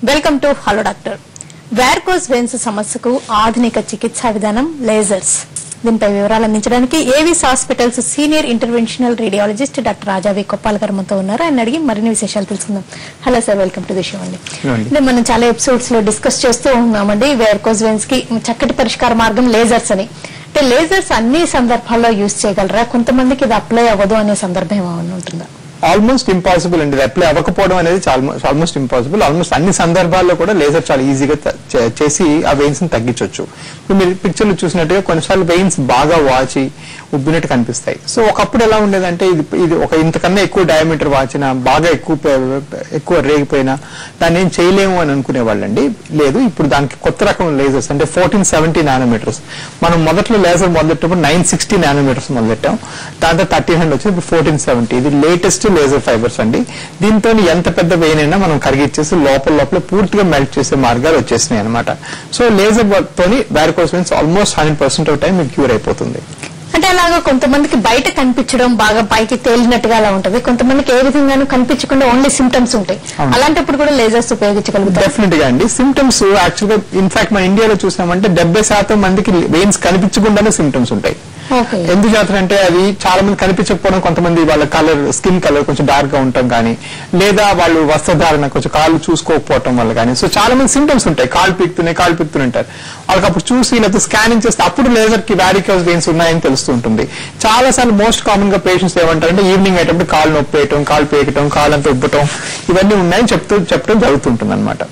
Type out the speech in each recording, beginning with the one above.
Welcome to hello doctor varicose veins సమస్యకు ఆధునిక చికిత్సా విధానం లేజర్స్ దీనిపై వివరాలు అందించడానికి Avis hospitals senior interventional radiologist doctor Rajavi Koppal గారు మనతో ఉన్నారు ఆయన అడిగి మరిన్ని విశేషాలు తెలుసుకుందాం hello sir welcome to the show అండి అవునండి. అంటే మనం చాలా ఎపిసోడ్స్ లో డిస్కస్ చేస్తూ ఉన్నామండి వ్యార్కోస్ వెన్స్ కి చక్కటి పరిష్కార మార్గం లేజర్స్ అని అంటే లేజర్స్ అన్ని సందర్భాల్లో యూజ్ చేయగలరా కొంతమందికి ఇది అప్లై అవ్వదు అనే సందర్భం ఏమైనా ఉంటుందా ఆల్మోస్ట్ ఇంపాసిబుల్ అండి అప్లై అవ్వకపోవడం అనేది ఆల్మోస్ట్ ఇంపాసిబుల్ ఆల్మోస్ట్ అన్ని సందర్భాల్లో కూడా లేజర్ చాలా ఈజీగా త- చే- చేసి ఆ వెయిన్స్ ని తగ్గించవచ్చు ఇప్పుడు మీరు పిక్చర్ లో చూసినట్టుగా కొన్నిసార్లు వెయిన్స్ బాగా వాచి ఉబ్బినట్టు కనిపిస్తాయి సో ఒకప్పుడు ఎలా ఉండేదంటే ఇది ఇది ఒక ఇంతకన్నా ఎక్కువ డయామీటర్ వాచిన బాగా ఎక్కువ పే- ఎక్కువ రేగిపోయినా దాన్ని ఏం చేయలేము అని అనుకునే వాళ్ళండి లేదు ఇప్పుడు దానికి కొత్త రకం లేజర్స్ అంటే ఫోర్టీన్ సెవెంటీ నానోమీటర్స్ మనం మొదట్లో లేజర్ మొదలెట్టప్పుడు నైన్ సిక్స్టీ నానోమీటర్స్ మొదలెట్టాం దాంతో థర్టీ హండ్రెడ్ వచ్చింది ఇప్పుడు ఫోర్టీన్ సెవెంటీ ఇది లేటెస్ట్ లేజర్ ఫైబర్స్ అండి దీంతో ఎంత పెద్ద వెయిన్ అయినా మనం కరిగిచ్చేసి లోపల లోపల పూర్తిగా మెల్ట్ చేసే మార్గాలు వచ్చేసినాయి అనమాట సో లేజర్ తోని varicose veins almost hundred percent of time మీకు క్యూర్ అయిపోతుంది అంటే అలాగా కొంతమందికి బయట కనిపించడం బాగా పైకి తేలినట్టుగా అలా ఉంటది కొంతమందికి ఏ విధంగానూ కనిపించకుండా ఓన్లీ సిమ్టమ్స్ ఉంటాయి అవును. అలాంటిప్పుడు కూడా లేజర్స్ ఉపయోగించగలుగుతారు డెఫినెట్ గా అండి సిమ్టమ్స్ యాక్చువల్ గా ఇన్ఫాక్ట్ మన ఇండియాలో చూసామంటే డెబ్బై శాతం మందికి వెయిన్స్ కనిపించకుండానే సిమ్టమ్స్ ఉంటాయి ఓకే ఎందుకు చేస్తారంటే అది చాలా మంది కనిపించకపోవడం కొంతమంది వాళ్ళ కలర్ స్కిన్ కలర్ కొంచెం డార్క్ గా ఉండటం కానీ లేదా వాళ్ళు వస్త్రధారణ కొంచెం కాళ్ళు చూసుకోకపోవటం వల్ల కానీ సో చాలా మంది సిమ్టమ్స్ ఉంటాయి కాళ్ళు పీకుతున్నాయి కాళ్ళు పీకుతుంటారు వాళ్ళకి అప్పుడు చూసి లేకపోతే స్కానింగ్ చేస్తే అప్పుడు లేజర్ కి వ్యారికోస్ వెయిన్స్ ఉన్నాయని తెలుస్తుంటుంది చాలా సార్లు మోస్ట్ కామన్ గా పేషెంట్స్ ఏమంటారంటే ఈవినింగ్ అయ్యేటప్పుడు కాళ్ళు నొప్పి వేయటం కాళ్ళు పీకటం కాళ్ళు అంతా ఉబ్బటం ఇవన్నీ ఉన్నాయని చెప్తూ చెప్పడం జరుగుతుంటుంది అనమాట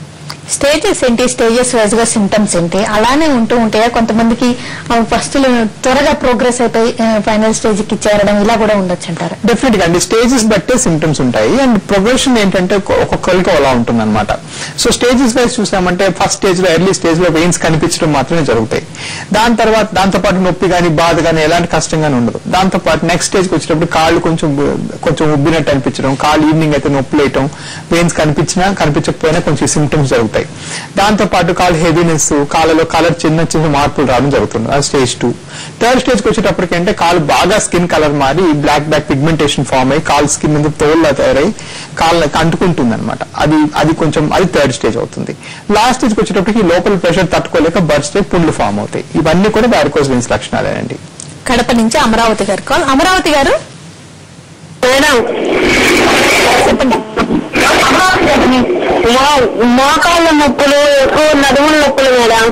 స్టేజెస్ ఏంటి స్టేజెస్ వైజ్ గా సిమ్టమ్స్ ఏంటి అలానే ఉంటూ ఉంటాయా కొంతమందికి ఫస్ట్ త్వరగా ప్రోగ్రెస్ అయిపోయి ఫైనల్ స్టేజ్ కి చేరడం ఇలా కూడా ఉండొచ్చు అంటారు డెఫినెట్ గా అండి స్టేజెస్ బట్టే సిమ్టమ్స్ ఉంటాయి అండ్ ప్రోగ్రెషన్ ఏంటంటే ఒక్కొ- ఒక్కొక్కరికి అలా ఉంటుంది అనమాట సో స్టేజెస్ వైజ్ చూసామంటే ఫస్ట్ స్టేజ్ లో ఎర్లీ స్టేజ్ లో వెయిన్స్ కనిపించడం మాత్రమే జరుగుతాయి దాని తర్వాత దాంతో పాటు నొప్పి కానీ బాధ కానీ ఎలాంటి కష్టం కానీ ఉండదు దాంతో పాటు నెక్స్ట్ స్టేజ్ కి వచ్చేటప్పుడు కాళ్ళు కొంచెం ఉబ్బు- కొంచెం ఉబ్బినట్టు అనిపించడం కాళ్ళు ఈవినింగ్ అయితే నొప్పి లేయటం వెయిన్స్ కనిపించినా కనిపించకపోయినా కొంచెం సిమ్టమ్స్ జరుగుతాయి దాంతో పాటు కాళ్ళు హెవీనెస్ కాళ్ళలో కలర్ చిన్న చిన్న మార్పులు రావడం జరుగుతుంది అది స్టేజ్ టూ థర్డ్ స్టేజ్ కి వచ్చేటప్పటికి అంటే కాళ్ళు బాగా స్కిన్ కలర్ మారి బ్లాక్ బ్లాక్ పిగ్మెంటేషన్ ఫామ్ అయ్యి కాళ్ళు స్కిన్ మీద తోళ్ళ తయారై కాళ్ళకి అంటుకుంటుంది అనమాట అది అది కొంచెం అది థర్డ్ స్టేజ్ అవుతుంది లాస్ట్ స్టేజ్ కి వచ్చేటప్పటికి లోపల ప్రెషర్ తట్టుకోలేక బర్త్ స్టేజ్ పుండ్లు ఫామ్ అవుతాయి ఇవన్నీ కూడా వ్యారికోస్ వెయిన్స్ లక్షణాలేనండి కడప నుంచి అమరావతి గారు కాల్ అమరావతి గారు మేడం చెప్పండి మా మోకాళ్ళ నొప్పులు ఎక్కువ నడుముల నొప్పులు మేడం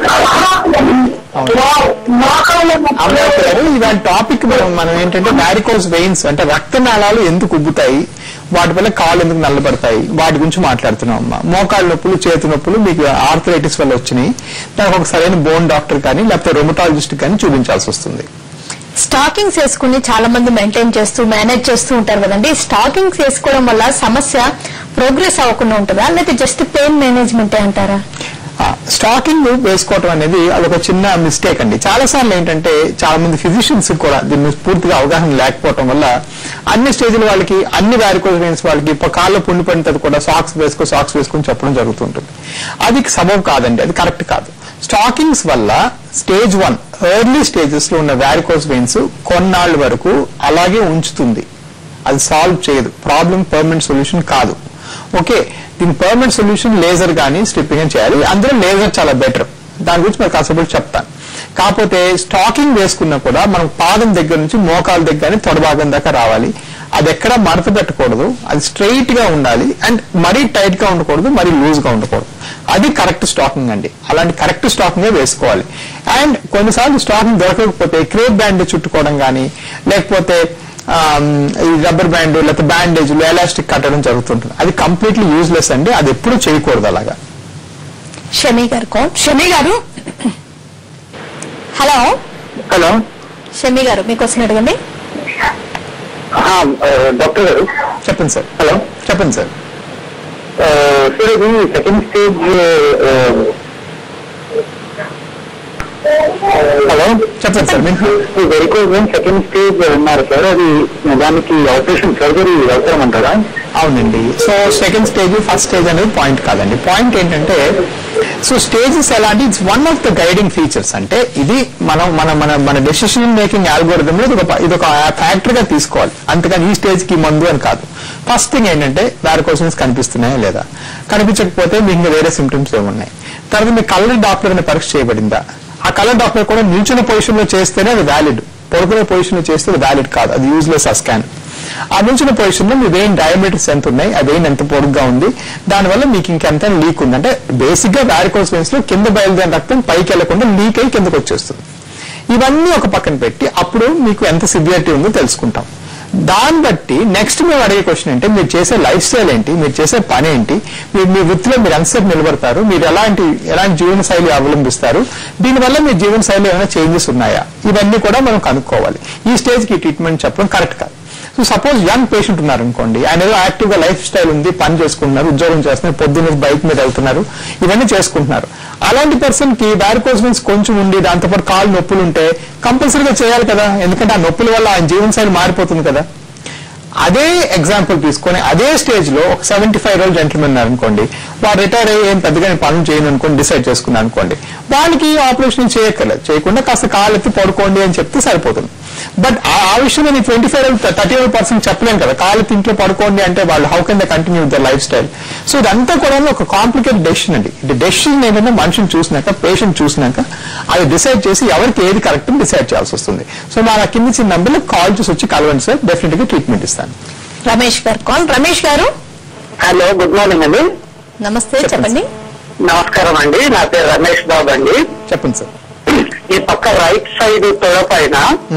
మోకాళ్ళ అమరావతి గారు ఇవాళ టాపిక్ మనం మనం ఏంటంటే వ్యారికోస్ వెయిన్స్ అంటే రక్తనాళాలు ఎందుకు ఉబ్బుతాయి వాటి వల్ల కాళ్ళు ఎందుకు నల్లబడతాయి వాటి గురించి మాట్లాడుతున్నాం అమ్మా మోకాళ్ళ నొప్పులు చేతి నొప్పులు మీకు ఆర్థరైటిస్ వల్ల వచ్చినాయి దానికి ఒక సరైన బోన్ డాక్టర్ కానీ లేకపోతే రొమటాలజిస్ట్ కానీ చూపించాల్సి వస్తుంది స్టాకింగ్స్ వేసుకుని చాలా మంది మెయింటైన్ చేస్తూ మేనేజ్ చేస్తూ ఉంటారు కదండి స్టాకింగ్స్ వేసుకోవడం వల్ల సమస్య ప్రోగ్రెస్ అవ్వకుండా ఉంటుందా లేకపోతే జస్ట్ పెయిన్ మేనేజ్మెంట్ అంటారా స్టాకింగ్ వేసుకోవటం అనేది అదొక చిన్న మిస్టేక్ అండి చాలా సార్లు ఏంటంటే చాలా మంది ఫిజిషియన్స్ కూడా దీని మీద పూర్తిగా అవగాహన లేకపోవటం వల్ల అన్ని స్టేజ్ల వాళ్ళకి అన్ని వ్యారికోస్ వెయిన్స్ వాళ్ళకి ఇప్పుడు కాళ్ళ పుండి పడిన తర్వాత కూడా సాక్స్ వేసుకో సాక్స్ వేసుకొని చెప్పడం జరుగుతుంటుంది అది సబబు కాదండి అది కరెక్ట్ కాదు స్టాకింగ్స్ వల్ల స్టేజ్ వన్ ఎర్లీ స్టేజెస్ లో ఉన్న వ్యారికోస్ వెయిన్స్ కొన్నాళ్ళ వరకు అలాగే ఉంచుతుంది అది సాల్వ్ చేయదు ప్రాబ్లం పర్మనెంట్ సొల్యూషన్ కాదు ఓకే దీని పర్మనెంట్ సొల్యూషన్ లేజర్ కానీ స్ట్రిప్పింగ్ అని చేయాలి అందులో లేజర్ చాలా బెటర్ దాని గురించి మరి కాసేపు చెప్తాను కాకపోతే స్టాకింగ్ వేసుకున్నా కూడా మనం పాదం దగ్గర నుంచి మోకాల దగ్గర కానీ తొడభాగం దాకా రావాలి అది ఎక్కడ మడత పెట్టకూడదు అది స్ట్రైట్ గా ఉండాలి అండ్ మరీ టైట్ గా ఉండకూడదు మరీ లూజ్ గా ఉండకూడదు అది కరెక్ట్ స్టాకింగ్ అండి అలాంటి కరెక్ట్ స్టాకింగ్ వేసుకోవాలి అండ్ కొన్నిసార్లు స్టాకింగ్ దొరకకపోతే క్రేప్ బ్యాండ్ చుట్టుకోవడం కానీ లేకపోతే ఆమ్, ఈ రబ్బర్ బ్యాండ్ లేకపోతే బ్యాండేజ్ ఎలాస్టిక్ కట్టడం జరుగుతుంటుంది అది కంప్లీట్లీ యూజ్లెస్ అండి అది ఎప్పుడూ చేయకూడదు అలాగా షమి గారు కాల్ షమి గారు హలో హలో షమి గారు మీకు వస్తున్న అడగండి డాక్టర్ గారు చెప్పండి సార్ హలో చెప్పండి సార్ సార్ ఇది సెకండ్ స్టేజ్ హలో చెప్పండి సార్ మీకు వెరికోజ్ సెకండ్ స్టేజ్ ఉన్నారు సార్ అది దానికి ఆపరేషన్ సర్జరీ అవసరం అంటారా అవునండి so second stage first stage అనేది పాయింట్ కాదండి పాయింట్ ఏంటంటే సో స్టేజెస్ ఎలా అంటే it's one of the guiding features అంటే ఇది మనం మన మన మన డెసిషన్ మేకింగ్ ఆల్గోరిథం లో ఇది ఒక ఇది ఒక ఫ్యాక్టర్ గా తీసుకోవాలి అంతేగాని ఈ స్టేజ్ కి మందు అని కాదు ఫస్ట్ థింగ్ ఏంటంటే వారికోస్ వెయిన్స్ కనిపిస్తున్నాయా లేదా కనిపించకపోతే మీకు ఇంకా వేరే సిమ్టమ్స్ ఏమున్నాయి తర్వాత మీ కలర్ డాక్టర్ అనే పరీక్ష చేయబడిందా ఆ కలర్ డాక్టర్ కూడా నిల్చున్న పొజిషన్ లో చేస్తేనే అది వ్యాలిడ్ పడుకునే పొజిషన్ లో చేస్తే అది వ్యాలిడ్ కాదు అది యూజ్లెస్ ఆ స్కాన్ ఆ నుంచిన పొజిషన్ లో మీ వెయిన్ డయాబెటిస్ ఎంత ఉన్నాయి ఆ వెయిన్ ఎంత పొడుగ్గా ఉంది దానివల్ల మీకు ఇంకెంత లీక్ ఉంది అంటే బేసిక్ గా వారికోస్ వెయిన్స్ లో కింద బయలుదేరిన రక్తం పైకి వెళ్లకుండా లీక్ అయి కిందకు వచ్చేస్తుంది ఇవన్నీ ఒక పక్కన పెట్టి అప్పుడు మీకు ఎంత సివియారిటీ ఉందో తెలుసుకుంటాం దాన్ని బట్టి నెక్స్ట్ మేము అడిగే క్వశ్చన్ అంటే మీరు చేసే లైఫ్ స్టైల్ ఏంటి మీరు చేసే పని ఏంటి మీరు మీ వృత్తిలో మీరు ఎంతసేపు నిలబడతారు మీరు ఎలాంటి ఎలాంటి జీవన శైలి అవలంబిస్తారు దీనివల్ల మీ జీవన శైలిలో ఏమైనా చేంజెస్ ఉన్నాయా ఇవన్నీ కూడా మనం కనుక్కోవాలి ఈ స్టేజ్కి ట్రీట్మెంట్ చెప్పడం కరెక్ట్ కాదు సో సపోజ్ యంగ్ పేషెంట్ ఉన్నారు అనుకోండి ఆయన ఏదో యాక్టివ్ గా లైఫ్ స్టైల్ ఉంది పని చేసుకుంటున్నారు ఉద్యోగం చేస్తున్నారు పొద్దున్న బైక్ మీద వెళ్తున్నారు ఇవన్నీ చేసుకుంటున్నారు అలాంటి పర్సన్ కి వ్యారికోస్ మీన్స్ కొంచెం ఉండి దాంతోపాటు కాళ్ళు నొప్పులు ఉంటే కంపల్సరీగా చేయాలి కదా ఎందుకంటే ఆ నొప్పుల వల్ల ఆయన జీవన శైలి మారిపోతుంది కదా అదే ఎగ్జాంపుల్ తీసుకొని అదే స్టేజ్ లో ఒక సెవెంటీ ఫైవ్ రోజులు జెంటల్మెన్ ఉన్నారు అనుకోండి వాడు రిటైర్ అయ్యి ఏం పెద్దగా నేను పనులు చేయను అనుకోండి డిసైడ్ చేసుకున్నాను అనుకోండి వాళ్ళకి ఆపరేషన్ చేయక్కర్లేదు చేయకుండా కాస్త కాలు ఎత్తి పడుకోండి అని చెప్తే సరిపోతుంది బట్ ఆ ఆ విషయంలో నేను twenty five thirty one percent చెప్పలేను కదా కాలు ఎత్తి ఇంట్లో పడుకోండి అంటే వాళ్ళు how can the continue the lifestyle so ఇదంతా కూడా ఒక కాంప్లికేటెడ్ డెసిషన్ అండి ఇది డెసిషన్ ఏంటంటే మనిషిని చూసినాక పేషెంట్ చూసినాక అది డిసైడ్ చేసి ఎవరికి ఏది కరెక్ట్ డిసైడ్ చేయాల్సి వస్తుంది సో మా కింద చిన్న నంబర్లో కాల్ చేసి వచ్చి కలవండి సార్ డెఫినెట్ గా ట్రీట్మెంట్ ఇస్తాను రమేష్ గారు కాల్ రమేష్ గారు హలో గుడ్ మార్నింగ్ అండి నమస్తే చెప్పండి. చెప్పండి నమస్కారం అండి నా పేరు రమేష్ బాబు అండి చెప్పండి సార్ ఈ పక్క రైట్ సైడ్ తొడ పైన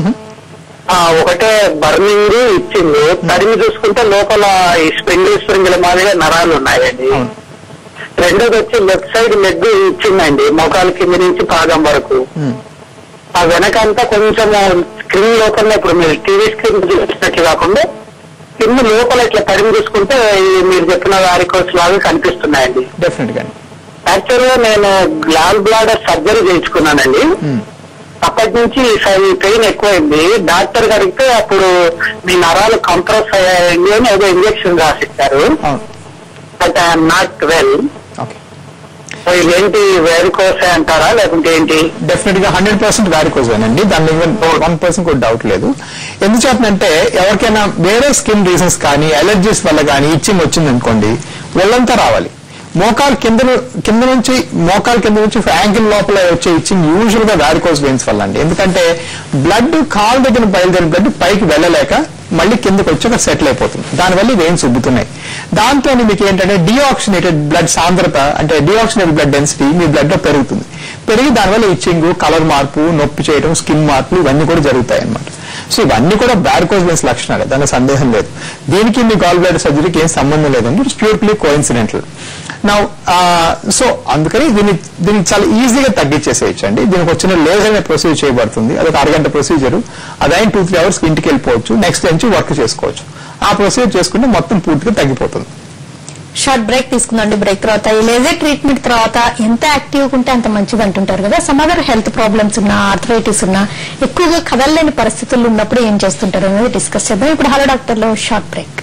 ఆ, ఒకటే బర్నింగ్ ఇచ్చింది తరిమి చూసుకుంటే లోపల ఈ స్పెండిల్ స్ప్రింగిల మాదిరిగా నరాలు ఉన్నాయండి అవును రెండోది వచ్చి లెఫ్ట్ సైడ్ లెగ్ ఇచ్చిందండి మోకాల కింద నుంచి పాదం వరకు మ్మ్. ఆ వెనకంతా కొంచెం స్క్రీన్ లోపల ఇప్పుడు మీరు టీవీ స్క్రీన్ చూసినట్లు కాకుండా కింద లోపల ఇట్లా తరిమి చూసుకుంటే ఈ మీరు చెప్పిన వారికోస్ లాగా కనిపిస్తున్నాయండి డెఫినెట్ గా యాక్చువల్ గా నేను గ్లాల్ బ్లాడర్ సర్జరీ చేయించుకున్నానండి అప్పటి నుంచి ఈ పెయిన్ ఎక్కువైంది డాక్టర్ గారికి అప్పుడు మీ నరాలు కంప్రెస్ అయ్యాయండి అని ఏదో ఇంజక్షన్ రాసిచ్చారు అవును but I'm not well okay so ఇదేంటి వేరుకోసే అంటారా లేకుంటే ఏంటి డెఫినెట్ గా హండ్రెడ్ పర్సెంట్ వ్యారికోజ్ అండి దానిలో ఈవెన్ వన్ పర్సెంట్ కూడా డౌట్ లేదు ఎందుకు చెప్పనంటే ఎవరికైనా వేరే స్కిన్ రీజన్స్ కానీ అలర్జీస్ వల్ల కానీ ఇచ్చింగ్ వచ్చింది అనుకోండి ఒళ్ళంతా రావాలి మోకాలు కింద ను- కింద నుంచి మోకాలు కింద నుంచి యాంకిల్ లోపల వచ్చే ఇచ్చింగ్ యూజువల్ గా వ్యారికోజ్ వెయిన్స్ వల్ల అండి ఎందుకంటే బ్లడ్ కాలు దగ్గర బయలుదేరిన బ్లడ్ పైకి వెళ్ళలేక మళ్ళీ కిందకి వచ్చి అక్కడ సెటిల్ అయిపోతుంది దానివల్ల వెయిన్స్ ఉబ్బుతున్నాయి దాంతో మీకు ఏంటంటే డిఆక్సినేటెడ్ బ్లడ్ సాంద్రత అంటే డిఆక్సినేటెడ్ బ్లడ్ డెన్సిటీ మీ బ్లడ్ లో పెరుగుతుంది పెరిగి దానివల్ల ఇచ్చింగ్ కలర్ మార్పు నొప్పి చేయడం స్కిన్ మార్పులు ఇవన్నీ కూడా జరుగుతాయి అన్నమాట సో ఇవన్నీ కూడా బ్యారికోజ్ వెయిన్స్ లక్షణాలే దానికి సందేహం లేదు దీనికి మీ గాల్ బ్లాడర్ సర్జరీకి ఏం సంబంధం లేదండి ఇట్స్ ప్యూర్లీ కోఇన్సిడెంటల్ నా సో అందుకని దీన్ని దీన్ని చాలా ఈజీగా తగ్గించేసేయచ్చు అండి దీనికి వచ్చిన లేజర్ అనే ప్రొసీజర్ చేయబడుతుంది అది ఒక అరగంట ప్రొసీజర్ అదైన టూ త్రీ అవర్స్ ఇంటికి వెళ్ళిపోవచ్చు నెక్స్ట్ నుంచి వర్క్ చేసుకోవచ్చు ఆ ప్రొసీజర్ చేసుకుంటే మొత్తం పూర్తిగా తగ్గిపోతుంది షార్ట్ బ్రేక్ తీసుకుందండి బ్రేక్ తర్వాత ఈ లేజర్ ట్రీట్మెంట్ తర్వాత ఎంత యాక్టివ్ ఉంటే అంత మంచిది అంటుంటారు కదా సమ్ అదర్ హెల్త్ ప్రాబ్లమ్స్ ఉన్నా ఆర్థరైటిస్ ఉన్నా ఎక్కువగా కదలలేని పరిస్థితులు ఉన్నప్పుడు ఏం చేస్తుంటారు అనేది డిస్కస్ చేద్దాం ఇప్పుడు హలో డాక్టర్ లో short break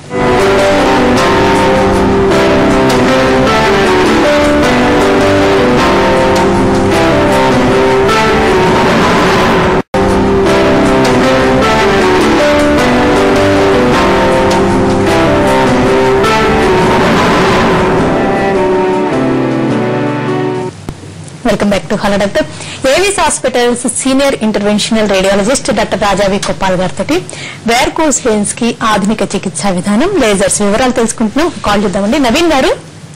welcome back to hello doctor Avis hospitals senior interventional radiologist doctor Rajavi కొప్పాల్ గారితో వేర్కోస్ వెయిన్స్ కి ఆధునిక చికిత్సా విధానం లేజర్స్ వివరాలు తెలుసుకుంటున్నాం కాల్ చేద్దామండి నవీన్ గారు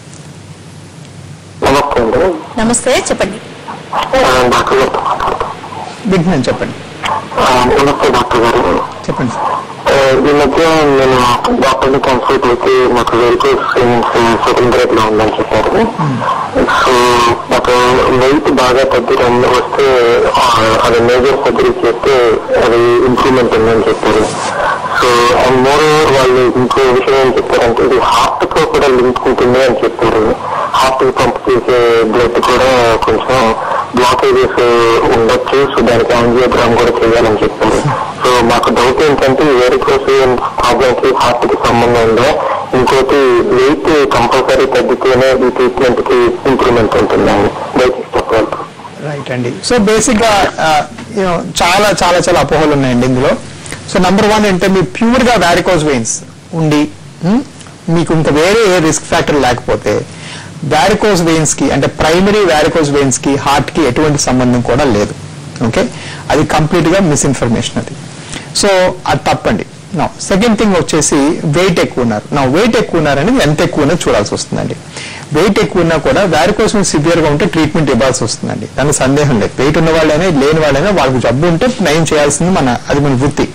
నమస్తే అండి నమస్తే చెప్పండి డాక్టర్ వింటున్నాను చెప్పండి నమస్తే డాక్టర్ గారు చెప్పండి సార్ ఈ మధ్య నేను డాక్టర్ని కన్సల్ట్ అయితే మాకు వెహికల్స్ సెకండ్ గ్రేడ్ లో ఉందని చెప్పారు సో మాకు వెయిట్ బాగా తగ్గడం వస్తే ఆ, అది మేజర్ సర్జరీ చేస్తే అది ఇంప్రూవ్మెంట్ ఉందని చెప్పారు సో అండ్ మోర్ ఓవర్ వాళ్ళు ఇంకో విషయం ఏం చెప్పారంటే ఇది హార్ట్ తో కూడా లింక్ ఉంటుంది అని చెప్పారు హార్ట్ పంప్ చేసే బ్లడ్ కూడా కొంచెం బ్లాకేజెస్ ఉండొచ్చు సో దానికి యాంజియోగ్రామ్ కూడా చేయాలని చెప్పారు సో మాకు డౌట్ ఏంటంటే వేరికోస్ ప్రాబ్లమ్ కి హార్ట్ కి సంబంధం ఉందా ఇంకోటి వెయిట్ కంపల్సరీ తగ్గితేనే ఈ ట్రీట్మెంట్ కి ఇంప్రూవ్మెంట్ ఉంటుందని దయచేసి చెప్పాలి రైట్ అండి సో బేసిక్ గా you know, చాలా చాలా చాలా అపోహలు ఉన్నాయండి ఇందులో సో నంబర్ వన్ అంటే మీ ప్యూర్ గా వ్యారికోజ్ వెయిన్స్ ఉండి మీకు ఇంకా వేరే ఏ రిస్క్ ఫ్యాక్టర్ లేకపోతే వ్యారికోజ్ వెయిన్స్ కి అంటే ప్రైమరీ వ్యారికోజ్ వెయిన్స్ కి హార్ట్ కి ఎటువంటి సంబంధం కూడా లేదు ఓకే అది కంప్లీట్ గా మిస్ఇన్ఫర్మేషన్ అది సో అది తప్పండి నా సెకండ్ థింగ్ వచ్చేసి వెయిట్ ఎక్కువ ఉన్నారు నా వెయిట్ ఎక్కువ ఉన్నారనేది ఎంత ఎక్కువ ఉన్నది చూడాల్సి వస్తుందండి వెయిట్ ఎక్కువ ఉన్నా కూడా వ్యారికోస్ సివియర్ గా ఉంటే ట్రీట్మెంట్ ఇవ్వాల్సి వస్తుందండి దానికి సందేహం లేదు వెయిట్ ఉన్న వాళ్ళైనా లేని వాళ్ళైనా వాళ్ళకి జబ్బు ఉంటే నయం చేయాల్సింది మన అది మన వృత్తి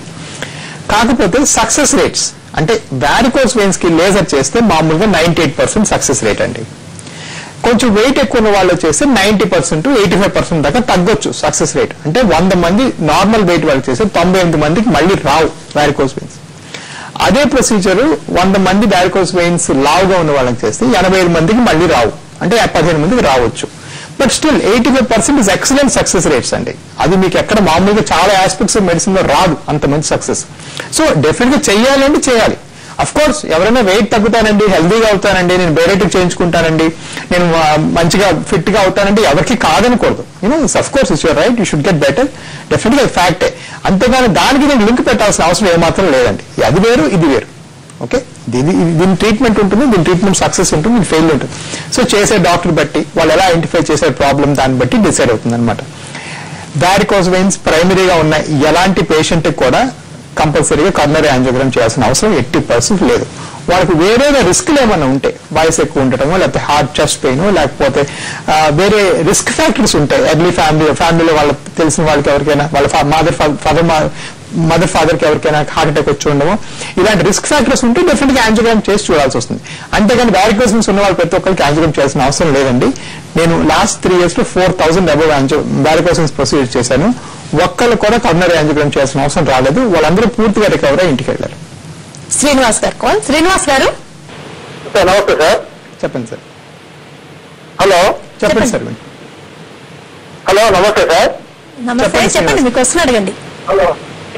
కాకపోతే సక్సెస్ రేట్స్ అంటే వ్యారికోస్ వెయిన్స్ కి లేజర్ చేస్తే మామూలుగా ninety eight percent success rate అండి కొంచెం వెయిట్ ఎక్కువ ఉన్న వాళ్ళు చేస్తే ninety percent eighty five percent దాకా తగ్గొచ్చు సక్సెస్ రేట్ అంటే వంద మంది నార్మల్ వెయిట్ వాళ్ళు చేస్తే తొంభై ఎనిమిది మందికి మళ్ళీ రావు వ్యారికోస్ వెయిన్స్ అదే ప్రొసీజర్ వంద మంది వ్యారికోస్ వెయిన్స్ లావుగా ఉన్న వాళ్ళకి చేస్తే ఎనభై ఐదు మందికి మళ్ళీ రావు అంటే పదిహేను మందికి రావచ్చు but still eighty five percent is excellent success rates అండి అది మీకు ఎక్కడ మామూలుగా చాలా ఆస్పెక్ట్స్ మెడిసిన్ లో రాదు అంత మంచి సక్సెస్ సో డెఫినెట్ గా చెయ్యాలంటే చేయాలి అఫ్ కోర్స్ ఎవరైనా వెయిట్ తగ్గుతానండి హెల్దీగా అవుతానండి నేను బేరేటిక్ చేయించుకుంటానండి నేను ఆ, మంచిగా ఫిట్ గా అవుతానండి ఎవరికి కాదనకూడదు you know of course it's your right you should get better definite గా ఫ్యాక్టే అంతేగాని దానికి నేను లింక్ పెట్టాల్సిన అవసరం ఏమాత్రం లేదండి అది వేరు ఇది వేరు ఓకే దీని దీని ట్రీట్మెంట్ ఉంటుంది దీని ట్రీట్మెంట్ సక్సెస్ ఉంటుంది దీని ఫెయిల్ ఉంటుంది సో చేసే డాక్టర్ బట్టి వాళ్ళు ఎలా ఐడెంటిఫై చేసే ప్రాబ్లం దాన్ని బట్టి డిసైడ్ అవుతుంది అనమాట వ్యారికోస్ వెయిన్స్ ప్రైమరీగా ఉన్న ఎలాంటి పేషెంట్ కూడా కంపల్సరీగా కర్నరీ యాంజియోగ్రామ్ చేయాల్సిన అవసరం ఎట్టి పర్సెంట్ లేదు వాళ్ళకి వేరే రిస్క్లు ఏమైనా ఉంటే వయసు ఎక్కువ ఉండటమో లేకపోతే హార్ట్ చెస్ట్ పెయిన్ లేకపోతే ఆ, వేరే రిస్క్ ఫ్యాక్టర్స్ ఉంటాయి ఎర్లీ ఫ్యామిలీ ఫ్యామిలీలో వాళ్ళ తెలిసిన వాళ్ళకి ఎవరికైనా వాళ్ళ మదర్ ఫాదర్ మదర్ ఫాదర్ కి ఎవరికైనా హార్ట్ అటాక్ వచ్చి ఉండమో ఇలాంటి రిస్క్ ఫ్యాక్టర్స్ ఉంటే డెఫినెట్ గా యాంజియోగ్రామ్ చేసి చూడాల్సి వస్తుంది అంతేగాని వ్యారికోసన్స్ ఉన్న వాళ్ళు ప్రతి ఒక్కరికి యాంజియోగ్రామ్ చేయాల్సిన అవసరం లేదండి నేను లాస్ట్ త్రీ ఇయర్స్ లో four thousand above varicose veins procedure చేశాను ఒక్కళ్ళు కూడా కర్నరీ యాంజియోగ్రామ్ చేయాల్సిన అవసరం రాలేదు వాళ్ళందరూ పూర్తిగా రికవర్ అయ్యి ఇంటికి వెళ్ళారు శ్రీనివాస్ గారు కాల్ శ్రీనివాస్ గారు సార్ నమస్తే సార్ చెప్పండి సార్ హలో చెప్పండి సార్ హలో నమస్తే సార్ నమస్తే చెప్పండి, చెప్పండి శ్రీనివాస్. మీకు వస్తున్న అడగండి హలో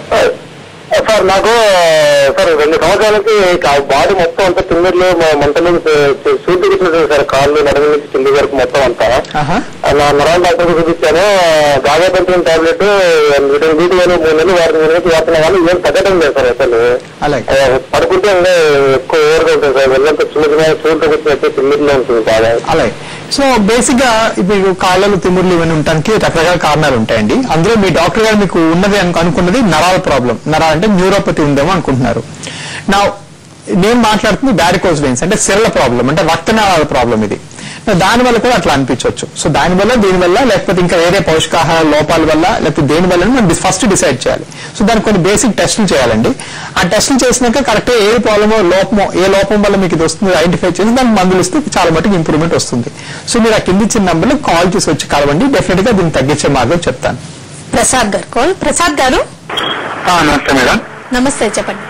సార్ నాకు సార్ రెండు సంవత్సరాలకి బాడీ మొత్తం అంతా తిమ్మిర్లు మంటలు సూట్ తీసుకుంటుంది సార్ కాళ్ళు నడుము నుంచి కింది వరకు మొత్తం అంతా ఆహా. నా నరాల డాక్టర్ చూపించాను గాజాపంచిన టాబ్లెట్ విటమిన్ బి కానీ మూడు నెలలు వారం మూడు నెలలు వాడుతున్నా కానీ ఏం తగ్గడం లేదు సార్ అసలు అలాగే ఆ, పడుకుంటే ఇంకా ఎక్కువ ఓవర్గా ఉంటుంది సార్ వెళ్ళంతా చిన్న చిన్న చూడటం వచ్చినట్టు తిమ్మిర్లో ఉంటుంది బాగా అలాగే సో బేసిక్ గా ఇప్పుడు కాళ్ళలు తిమ్ముర్లు ఇవన్నీ ఉండటానికి రకరకాల కారణాలు ఉంటాయండి అందులో మీ డాక్టర్ గారు మీకు ఉన్నది అను- అనుకున్నది నరాల ప్రాబ్లం నరాలు అంటే న్యూరోపతి ఉందేమో అనుకుంటున్నారు నా నేను మాట్లాడుతుంది బ్యారికోస్ వెయిన్స్ అంటే సెల్ల ప్రాబ్లం అంటే రక్తనాళాల ప్రాబ్లం ఇది దాని వల్ల కూడా అట్లా అనిపించవచ్చు సో దాని వల్ల దీని వల్ల లేకపోతే ఇంకా వేరే పౌష్టికాహార లోపాల వల్ల లేకపోతే దేని వల్ల మనం ఫస్ట్ డిసైడ్ చేయాలి సో దానికి కొన్ని బేసిక్ టెస్టులు చేయాలండి ఆ టెస్టులు చేసినాక కరెక్ట్ ఏ ప్రాబ్లమో లోపమో ఏ లోపం వల్ల మీకు ఇది వస్తుంది ఐడెంటిఫై చేసి దానికి మందులు ఇస్తే చాలా మటుకు ఇంప్రూవ్మెంట్ వస్తుంది సో మీరు ఆ కింద ఇచ్చిన నంబర్లో కాల్ చేసి వచ్చి కలవండి డెఫినెట్ గా దీన్ని తగ్గించే మార్గం చెప్తాను ప్రసాద్ గారు కాల్ ప్రసాద్ గారు నమస్తే మేడం నమస్తే చెప్పండి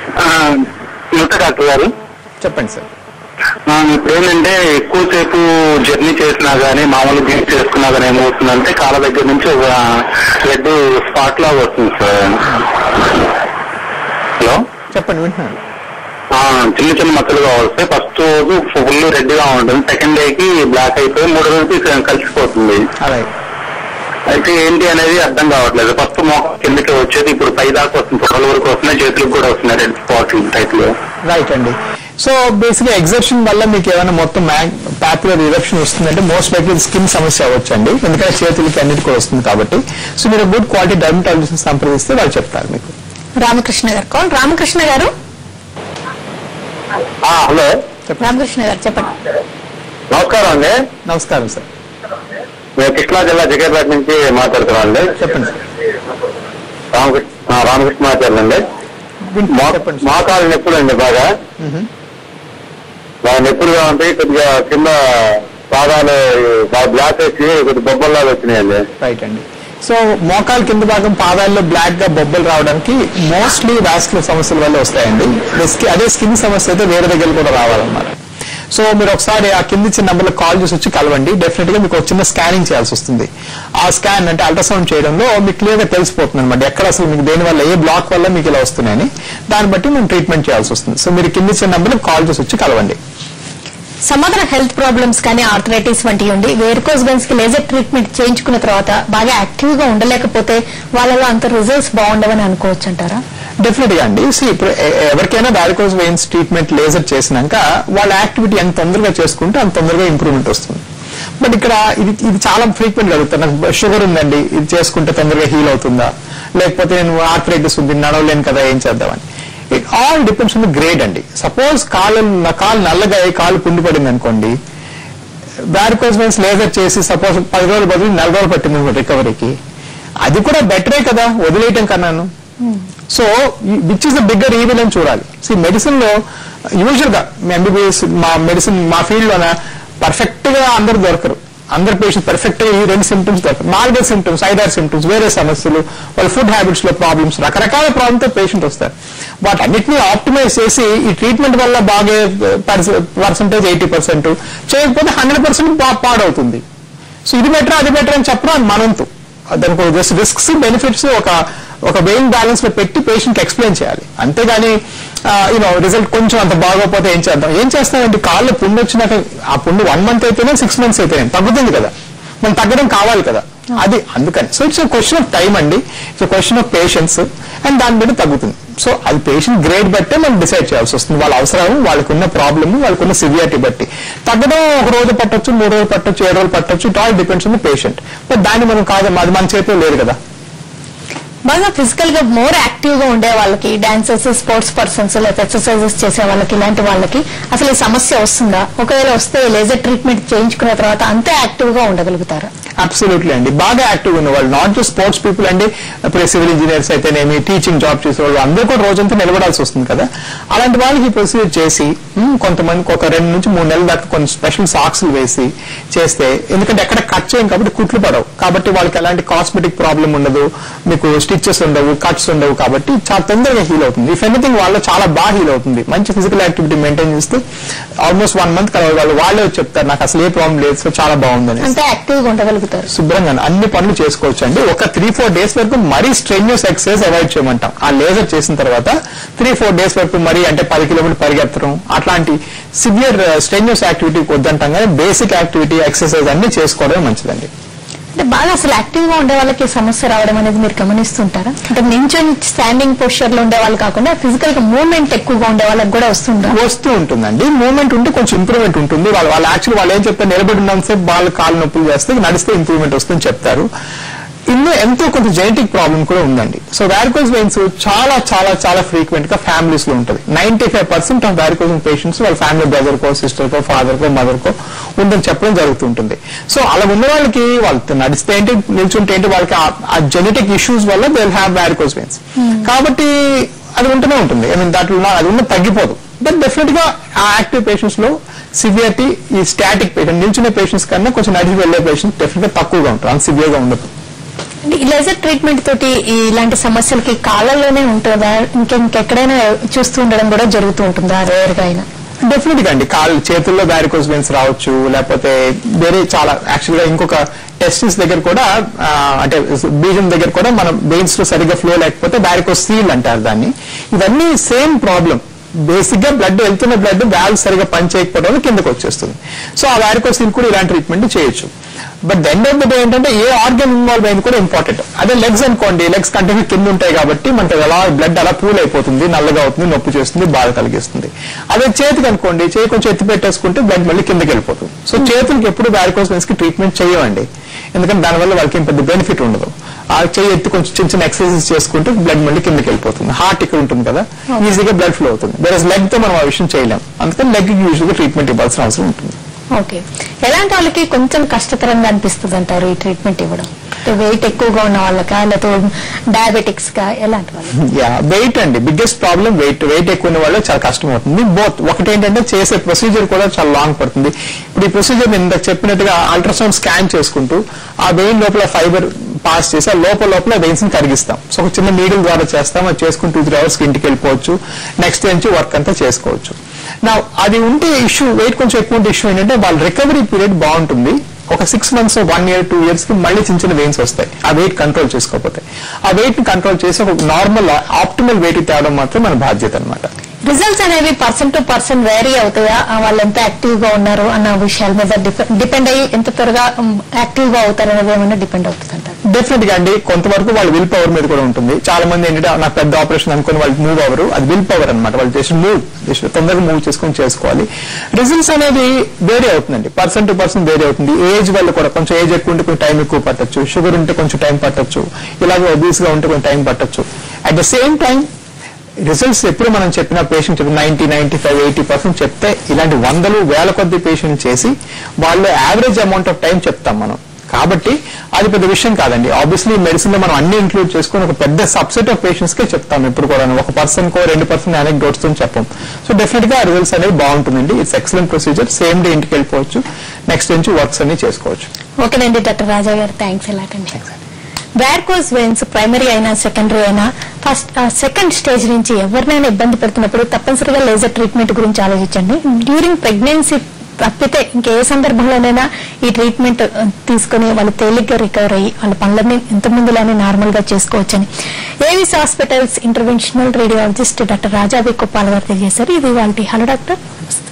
యువత డాక్టర్ గారు చెప్పండి సార్ ఆ, ఇప్పుడు ఏంటంటే ఎక్కువసేపు జర్నీ చేసినా గానీ మామూలు బీచ్ చేసుకున్నా గానీ ఏమవుతుందంటే కాళ్ళ దగ్గర నుంచి ఒక రెడ్ స్పాట్ లాగా వస్తుంది సార్ హలో చెప్పండి వింటున్నాను ఆ, చిన్న చిన్న మచ్చలుగా వస్తాయి ఫస్ట్ రోజు ఫుల్ రెడ్ గా ఉంటుంది సెకండ్ డే కి బ్లాక్ అయిపోయి మూడో రోజుకి కలిసిపోతుంది అలాగే అయితే ఏంటి అనేది అర్థం కావట్లేదు ఫస్ట్ మోక కిందకి వచ్చేది ఇప్పుడు పై దాకా వస్తుంది పొడల వరకు వస్తున్నాయి చేతులకు కూడా వస్తున్నాయి రెడ్ స్పాట్ టైప్ లో రైట్ అండి సో బేసిక్గా ఎగ్జర్షన్ వల్ల మీకు ఏమైనా మొత్తం ప్యాపులర్ ఇరప్షన్ వస్తుందంటే మోస్ట్ లైక్లీ స్కిన్ సమస్య అవ్వచ్చు అండి ఎందుకంటే చేతులకి అన్నిటి కూడా వస్తుంది కాబట్టి సో మీరు గుడ్ క్వాలిటీ డర్మటాలజిస్ట్ సంప్రదిస్తే వాళ్ళు చెప్తారు మీకు రామకృష్ణ గారు కాల్ రామకృష్ణ గారు హలో రామకృష్ణ గారు చెప్పండి నమస్కారం అండి నమస్కారం సార్ మేము కృష్ణా జిల్లా జగేపేట నుంచి మాట్లాడుతున్నాం అండి చెప్పండి సార్ రామకృష్ణ ఆ, రామకృష్ణాచార్య అండి వింటున్నా, మా- చెప్పండి సార్ మోకాలు నొప్పులు అండి బాగా మ్మ్. బాగా నొప్పులుగా ఉంటాయి కొద్దిగా కింద పాదాలు బాగా బ్లాక్ వచ్చి కొద్ది బొబ్బల్లాగా వచ్చినాయండి రైట్ అండి సో మోకాలు కింద భాగం పాదాల్లో బ్లాక్ గా బొబ్బలు రావడానికి మోస్ట్లీ వాస్కులర్ సమస్యల వల్ల వస్తాయండి రిస్క్- అదే స్కిన్ సమస్య అయితే వేరే దగ్గర కూడా రావాలన్నమాట సో మీరు ఒకసారి ఆ కింద ఇచ్చిన నెంబర్లో కాల్ చేసి వచ్చి కలవండి డెఫినెట్ గా మీకు ఒక చిన్న స్కానింగ్ చేయాల్సి వస్తుంది ఆ స్కాన్ అంటే అల్ట్రాసౌండ్ చేయడంలో మీకు క్లియర్ గా తెలిసిపోతుంది అనమాట ఎక్కడ అసలు మీకు దేని వల్ల ఏ బ్లాక్ వల్ల మీకు ఇలా వస్తున్నాయని దాన్ని బట్టి మేము ట్రీట్మెంట్ చేయాల్సి వస్తుంది సో మీరు కింద ఇచ్చిన నెంబర్లో కాల్ చేసి వచ్చి కలవండి సమాధాన హెల్త్ ప్రాబ్లమ్స్ కానీ ఆర్థరైటిస్ వంటివి ఉండి వేరుకోస్ వెన్స్ కి లేజర్ ట్రీట్మెంట్ చేయించుకున్న తర్వాత బాగా యాక్టివ్ గా ఉండలేకపోతే వాళ్ళలో అంత రిజల్ట్స్ బాగుండవని అనుకోవచ్చు అంటారా డెఫినెట్ గా అండి See, ఇప్పుడు ఎ- ఎవరికైనా వారికోస్ వెయిన్స్ ట్రీట్మెంట్ లేజర్ చేసినాక వాళ్ళ యాక్టివిటీ ఎంత తొందరగా చేసుకుంటే అంత తొందరగా ఇంప్రూవ్మెంట్ వస్తుంది బట్ ఇక్కడ ఇది ఇది చాలా ఫ్రీక్వెంట్ అడుగుతారు నాకు షుగర్ ఉందండి ఇది చేసుకుంటే తొందరగా హీల్ అవుతుందా లేకపోతే నేను ఆర్థరైటిస్ ఉంది నడవలేను కదా ఏం చేద్దామని it all depends on the grade అండి సపోజ్ కాలు నా కాలు నల్లగా అయ్యి కాలు పుండి పడింది అనుకోండి వారికోస్ వెయిన్స్ లేజర్ చేసి సపోజ్ పది రోజులు బదులు నెల రోజులు పట్టింది రికవరీకి అది కూడా బెటరే కదా వదిలేయటం కన్నాను so which is the bigger evil అని చూడాలి సి మెడిసిన్ లో యూజువల్ గా ఎంబీబీఎస్ మా మెడిసిన్ మా ఫీల్డ్ లోన పర్ఫెక్ట్ గా అందరు దొరకరు అందరు పేషెంట్ పర్ఫెక్ట్ గా ఈ రెండు సిమ్టమ్స్ దొరకరు నాలుగైదు సిమ్టమ్స్ ఐదారు సిమ్టమ్స్ వేరే సమస్యలు వాళ్ళ ఫుడ్ హ్యాబిట్స్ లో ప్రాబ్లమ్స్ రకరకాల ప్రాబ్లమ్ తో పేషెంట్ వస్తారు వాటన్నిటిని ఆప్టిమైజ్ చేసి ఈ ట్రీట్మెంట్ వల్ల బాగే పర్సంటేజ్ ఎయిటీ పర్సెంట్ చేయకపోతే హండ్రెడ్ పర్సెంట్ పాడవుతుంది సో ఇది బెటర్ అది బెటర్ అని చెప్పడం అది మనంతు దానికి జస్ట్ రిస్క్స్ బెనిఫిట్స్ ఒక ఒక వెయిన్ బ్యాలెన్స్ లో పెట్టి పేషెంట్ ఎక్స్ప్లెయిన్ చేయాలి అంతేగాని యూనో రిజల్ట్ కొంచెం అంత బాగోకపోతే ఏం చేద్దాం ఏం చేస్తామంటే కాళ్ళు పుండు వచ్చినాక ఆ పుండు వన్ మంత్ అయితేనే సిక్స్ మంత్స్ అయితేనే తగ్గుతుంది కదా మనం తగ్గడం కావాలి కదా అది అందుకని so it's question of time అండి it's question of patience and దాని మీద తగ్గుతుంది సో అది పేషెంట్ గ్రేడ్ బట్టే మనం డిసైడ్ చేయాల్సి వస్తుంది వాళ్ళ అవసరం వాళ్ళకున్న ప్రాబ్లమ్ వాళ్ళకున్న సివియారిటీ బట్టి తగ్గడం ఒక రోజు పట్టొచ్చు మూడు రోజులు పట్టొచ్చు ఏడు రోజులు పట్టొచ్చు it all depends on the patient but దాన్ని మనం కాదు అది మన చేతిలో లేదు కదా బాగా ఫిజికల్ గా మోర్ యాక్టివ్ గా ఉండే వాళ్ళకి డాన్సర్స్ స్పోర్ట్స్ పర్సన్స్ లేకపోతే ఎక్సర్సైజెస్ చేసే వాళ్ళకి ఇలాంటి వాళ్ళకి అసలు ఈ సమస్య వస్తుందా ఒకవేళ వస్తే లేజర్ ట్రీట్మెంట్ చేయించుకున్న తర్వాత అంతే యాక్టివ్ గా ఉండగలుగుతారా అబ్సల్యూట్లీ అండి బాగా యాక్టివ్ ఉన్న వాళ్ళు నాట్ జస్ట్ స్పోర్ట్స్ పీపుల్ అండి ఇప్పుడు సివిల్ ఇంజనీర్స్ అయితేనేమి టీచింగ్ జాబ్ చేసే వాళ్ళు అందరూ కూడా రోజంతా నిలబడాల్సి వస్తుంది కదా అలాంటి వాళ్ళకి ప్రొసీజర్ చేసి మ్, కొంతమందికి ఒక రెండు నుంచి మూడు నెలల దాకా కొన్ని స్పెషల్ సాక్స్ వేసి చేస్తే ఎందుకంటే ఎక్కడ కట్ చేయం కాబట్టి కుట్లు పడవు కాబట్టి వాళ్ళకి ఎలాంటి కాస్మెటిక్ ప్రాబ్లం ఉండదు మీకు స్టిచెస్ ఉండవు కట్స్ ఉండవు కాబట్టి చాలా తొందరగా హీల్ అవుతుంది ఇఫ్ ఎనీథింగ్ వాళ్ళు చాలా బాగా హీల్ అవుతుంది మంచి ఫిజికల్ యాక్టివిటీ మెయింటైన్ చేస్తే ఆల్మోస్ట్ వన్ మంత్ కలవాలి వాళ్ళు వాళ్ళే వచ్చి చెప్తారు నాకు అసలు ఏ ప్రాబ్లం లేదు సో చాలా బాగుందని అంతే యాక్టివ్ గా ఉండగలుగుతారు శుభ్రంగా అన్ని పనులు చేసుకోవచ్చు అండి ఒక త్రీ ఫోర్ డేస్ వరకు మరీ స్ట్రెన్యూస్ ఎక్సర్సైజ్ అవాయిడ్ చేయమంటాం ఆ లేజర్ చేసిన తర్వాత త్రీ ఫోర్ డేస్ వరకు మరీ అంటే పది కిలోమీటర్ పరిగెత్తడం అట్లాంటి సివియర్ స్ట్రెన్యూస్ యాక్టివిటీ వద్దంటాం కానీ బేసిక్ యాక్టివిటీ ఎక్సర్సైజ్ అన్ని చేసుకోవడమే మంచిదండి అంటే బాగా అసలు యాక్టివ్ గా ఉండే వాళ్ళకి ఈ సమస్య రావడం అనేది మీరు గమనిస్తుంటారా అంటే నించొని స్టాండింగ్ పొజిషన్ లో ఉండే వాళ్ళు కాకుండా ఫిజికల్ గా మూవ్మెంట్ ఎక్కువగా ఉండే వాళ్ళకి కూడా వస్తుందా వస్తూ ఉంటుందండి మూవ్మెంట్ ఉంటే కొంచెం ఇంప్రూవ్మెంట్ ఉంటుంది వాళ్ళు వాళ్ళు యాక్చువల్ వాళ్ళు ఏం చెప్తారు నిలబడి ఉన్నంతసేపు వాళ్ళు కాలు నొప్పులు చేస్తే నడిస్తే ఇంప్రూవ్మెంట్ వస్తుందని చెప్తారు ఇందులో ఎంతో కొంత జెనెటిక్ ప్రాబ్లం కూడా ఉందండి సో వ్యారికోజ్ వెయిన్స్ చాలా చాలా చాలా ఫ్రీక్వెంట్ గా ఫ్యామిలీస్ లో ఉంటుంది ninety five percent of varicose patients వాళ్ళ ఫ్యామిలీ బ్రదర్ కో సిస్టర్ కో ఫాదర్ కో మదర్ కో ఉందని చెప్పడం జరుగుతుంటుంది సో అలా ఉన్న వాళ్ళకి వాళ్ళు నడిస్తే ఏంటి నిల్చుంటే ఏంటి వాళ్ళకి ఆ- ఆ జెనెటిక్ ఇష్యూస్ వల్ల దే హ్యావ్ వ్యారికోజ్ వెయిన్స్ కాబట్టి అది ఉంటూనే ఉంటుంది ఐ మీన్ దాంట్లో ఉన్న- అది ఉన్న తగ్గిపోదు బట్ డెఫినెట్ గా ఆ యాక్టివ్ పేషెంట్స్ లో సివియరిటీ ఈ స్టాటిక్ పేషెంట్ నిల్చునే పేషెంట్స్ కన్నా కొంచెం నడిచి వెళ్లే పేషెంట్స్ డెఫినెట్ గా తక్కువగా ఉంటారు అంత సివియర్ గా ఉండదు అంటే ఈ లేజర్ ట్రీట్మెంట్ తోటి ఈ ఇలాంటి సమస్యలకి కాళ్ళల్లోనే ఉంటుందా ఇంకా ఇంకెక్కడైనా చూస్తూ ఉండడం కూడా జరుగుతూ ఉంటుందా రేర్ గా అయినా డెఫినెట్ గా అండి కాళ్ళు చేతుల్లో వ్యారికోస్ వెయిన్స్ రావచ్చు లేకపోతే వేరే చాలా యాక్చువల్ గా ఇంకొక టెస్టిస్ దగ్గర కూడా ఆ, అంటే బీజం దగ్గర కూడా మనం వెయిన్స్ లో సరిగ్గా ఫ్లో లేకపోతే వ్యారికోస్ సీల్ అంటారు దాన్ని ఇవన్నీ సేమ్ ప్రాబ్లం బేసిక్ గా బ్లడ్ వెళ్తున్న బ్లడ్ వాల్వ్ సరిగా పని చేయకపోవడం వల్ల కిందకు వచ్చేస్తుంది సో ఆ వ్యారికోస్ సీల్ కూడా ఇలాంటి ట్రీట్మెంట్ చేయొచ్చు but end of the day ఏంటంటే ఏ ఆర్గన్ ఇన్వాల్వ్ అయింది కూడా ఇంపార్టెంట్ అదే లెగ్స్ అనుకోండి లెగ్స్ కంటిన్యూ కింద ఉంటాయి కాబట్టి మనకి అలా బ్లడ్ అలా పూల్ అయిపోతుంది నల్లగా అవుతుంది నొప్పి చేస్తుంది బాధ కలిగిస్తుంది అదే చేతికి అనుకోండి చేయి కొంచెం ఎత్తి పెట్టేసుకుంటే బ్లడ్ మళ్ళీ కిందకి వెళ్ళిపోతుంది సో చేతులకి ఎప్పుడు వ్యారికోస్ వెయిన్స్ కి ట్రీట్మెంట్ చేయమండి ఎందుకంటే దానివల్ల వాళ్ళకి ఏం పెద్ద బెనిఫిట్ ఉండదు ఆ చేయి ఎత్తి కొంచెం చిన్న చిన్న ఎక్సర్సైజ్ చేసుకుంటే బ్లడ్ మళ్ళీ కిందకి వెళ్ళిపోతుంది హార్ట్ ఇక్కడ ఉంటుంది కదా ఈజీగా బ్లడ్ ఫ్లో అవుతుంది వేరే లెగ్ తో మనం ఆ విషయం చేయలేం అందుకని లెగ్ యూజువల్ గా ట్రీట్మెంట్ ఇవ్వాల్సిన అవసరం ఉంటుంది ఓకే ఎలాంటి వాళ్ళకి కొంచెం కష్టతరంగా అనిపిస్తుంది అంటారు ఈ ట్రీట్మెంట్ ఇవ్వడం వెయిట్ ఎక్కువగా ఉన్న వాళ్ళకా లేకపోతే డయాబెటిక్స్ గా ఎలాంటి వాళ్ళు యా వెయిట్ అండి బిగ్గెస్ట్ ప్రాబ్లం వెయిట్ వెయిట్ ఎక్కువ ఉన్న వాళ్ళు చాలా కష్టం అవుతుంది బోత్ ఒకటి ఏంటంటే చేసే ప్రొసీజర్ కూడా చాలా లాంగ్ పడుతుంది ఇప్పుడు ఈ ప్రొసీజర్ నేను ఇందాక చెప్పినట్టుగా అల్ట్రాసౌండ్ స్కాన్ చేసుకుంటూ ఆ వెయిన్ లోపల ఫైబర్ పాస్ చేసి ఆ లోపల లోపల వెయిన్స్ ని కరిగిస్తాం సో ఒక చిన్న నీడిల్ ద్వారా చేస్తాం అది చేసుకుని టూ త్రీ అవర్స్ కి ఇంటికి వెళ్ళిపోవచ్చు నెక్స్ట్ డే నుంచి వర్క్ అంతా చేసుకోవచ్చు నా అది ఉంటే ఇష్యూ వెయిట్ కొంచెం ఎక్కువ ఉంటే ఇష్యూ ఏంటంటే వాళ్ళ రికవరీ పీరియడ్ బాగుంటుంది ఒక six months one year two years కి మళ్ళీ చిన్న చిన్న వెయిన్స్ వస్తాయి ఆ వెయిట్ కంట్రోల్ చేసుకోకపోతే ఆ వెయిట్ ని కంట్రోల్ చేసి ఒక నార్మల్ ఆప్టిమల్ వెయిట్ తేవడం మాత్రం మన బాధ్యత అనమాట రిజల్ట్స్ అనేవి పర్సన్ టు పర్సన్ వేరీ అవుతాయా ఆ, వాళ్ళు ఎంత యాక్టివ్ గా ఉన్నారు అన్న విషయాల మీద డిపెండ్ అయ్యి ఎంత త్వరగా యాక్టివ్ గా అవుతారు అనేది ఏమైనా డిపెండ్ అవుతుంది అంటారు డెఫినెట్ గా అండి కొంతవరకు వాళ్ళ విల్ పవర్ మీద కూడా ఉంటుంది చాలా మంది ఏంటంటే నాకు పెద్ద ఆపరేషన్ అనుకుని వాళ్ళు మూవ్ అవ్వరు అది విల్ పవర్ అనమాట వాళ్ళు జస్ట్ మూవ్ జస్ట్ తొందరగా మూవ్ చేసుకొని చేసుకోవాలి రిజల్ట్స్ అనేది వేరే అవుతుందండి పర్సన్ టు పర్సన్ వేరే అవుతుంది ఏజ్ వల్ల కూడా కొంచెం ఏజ్ ఎక్కువ ఉంటే కొంచెం టైం ఎక్కువ పట్టొచ్చు షుగర్ ఉంటే కొంచెం టైం పట్టొచ్చు ఇలాగే ఒబీస్ గా ఉంటే కొంచెం టైం పట్టొచ్చు at the same time results ఎప్పుడు మనం చెప్పిన పేషెంట్ చెప్పిన ninety ninety five eighty percent చెప్తే ఇలాంటి వందలు వేల కొద్ది పేషెంట్ చేసి వాళ్ళు యావరేజ్ అమౌంట్ ఆఫ్ టైం చెప్తాం మనం కాబట్టి అది పెద్ద విషయం కాదండి ఆబ్వియస్లీ మెడిసిన్ లో మనం అన్ని ఇంక్లూడ్ చేసుకుని ఒక పెద్ద సబ్సెట్ ఆఫ్ పేషెంట్స్ కే చెప్తాం ఎప్పుడు కూడా ఒక పర్సన్ కో రెండు పర్సన్ అనేక డోట్స్ తో చెప్పం సో డెఫినెట్ గా రిజల్ట్స్ అనేది బాగుంటుందండి it's excellent procedure same day ఇంటికి వెళ్ళిపోవచ్చు నెక్స్ట్ నుంచి వర్క్స్ అన్ని చేసుకోవచ్చు ఓకేనండి డాక్టర్ రాజా గారు థ్యాంక్స్ ఎలాగండి వ్యార్కోస్ వెయిన్స్ ప్రైమరీ అయినా సెకండరీ అయినా ఫస్ట్ సెకండ్ స్టేజ్ నుంచి ఎవరినైనా ఇబ్బంది పెడుతున్నప్పుడు తప్పనిసరిగా లేజర్ ట్రీట్మెంట్ గురించి ఆలోచించండి డ్యూరింగ్ ప్రెగ్నెన్సీ తప్పితే ఇంకే సందర్భంలోనైనా ఈ ట్రీట్మెంట్ ఆ, తీసుకుని వాళ్ళు తేలిగ్గా రికవర్ అయ్యి వాళ్ళ పనులన్నీ ఎంత ముందులానే నార్మల్ గా చేసుకోవచ్చని AVIS hospitals interventional radiologist doctor రాజాబి కొప్పాల గారు తెలియజేశారు ఇది వాళ్ళ హలో డాక్టర్